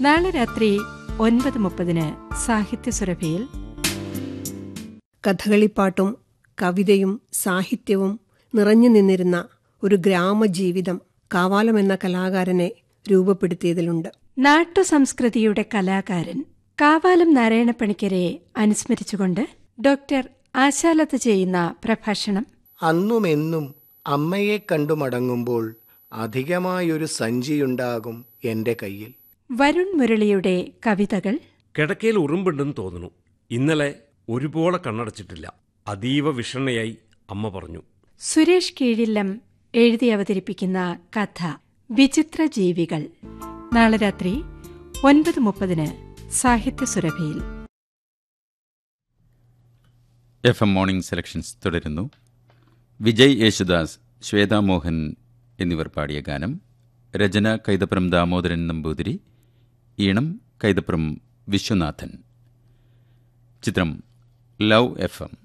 നാളെ രാത്രി ഒൻപത് മുപ്പതിന് സാഹിത്യസുരഭിയിൽ കഥകളിപ്പാട്ടും കവിതയും സാഹിത്യവും നിറഞ്ഞു നിന്നിരുന്ന ഒരു ഗ്രാമജീവിതം കാവാലം എന്ന കലാകാരനെ രൂപപ്പെടുത്തിയതിലുണ്ട് നാട്ടുസംസ്കൃതിയുടെ കലാകാരൻ കാവാലം നാരായണപ്പണിക്കരെ അനുസ്മരിച്ചുകൊണ്ട് ഡോക്ടർ ആശാലത്ത് ചെയ്യുന്ന പ്രഭാഷണം അന്നുമെന്നും അമ്മയെ കണ്ടു മടങ്ങുമ്പോൾ അധികമായൊരു സഞ്ചിയുണ്ടാകും എൻ്റെ കയ്യിൽ വരുൺ മുരളിയുടെ കവിതകൾ കിടക്കയിൽ ഉറുമ്പുണ്ടെന്ന് തോന്നുന്നു ഇന്നലെ ഒരുപോലെ കണ്ണടച്ചിട്ടില്ല അതീവ വിഷണ്ണയായി അമ്മ പറഞ്ഞു സുരേഷ് കീഴില്ലം എഴുതി അവതരിപ്പിക്കുന്ന കഥ വിചിത്ര ജീവികൾ നാളെ രാത്രി ഒൻപത് മുപ്പതിന് സാഹിത്യസുരഭിയിൽ എഫ് എം മോർണിംഗ് സെലക്ഷൻസ് തുടരുന്നു വിജയ് യേശുദാസ് ശ്വേതാ മോഹൻ എന്നിവർ പാടിയ ഗാനം രചന കൈതപ്രം ദാമോദരൻ നമ്പൂതിരി ഈണം കൈതപ്രം വിശ്വനാഥൻ ചിത്രം ലവ് എഫ് എം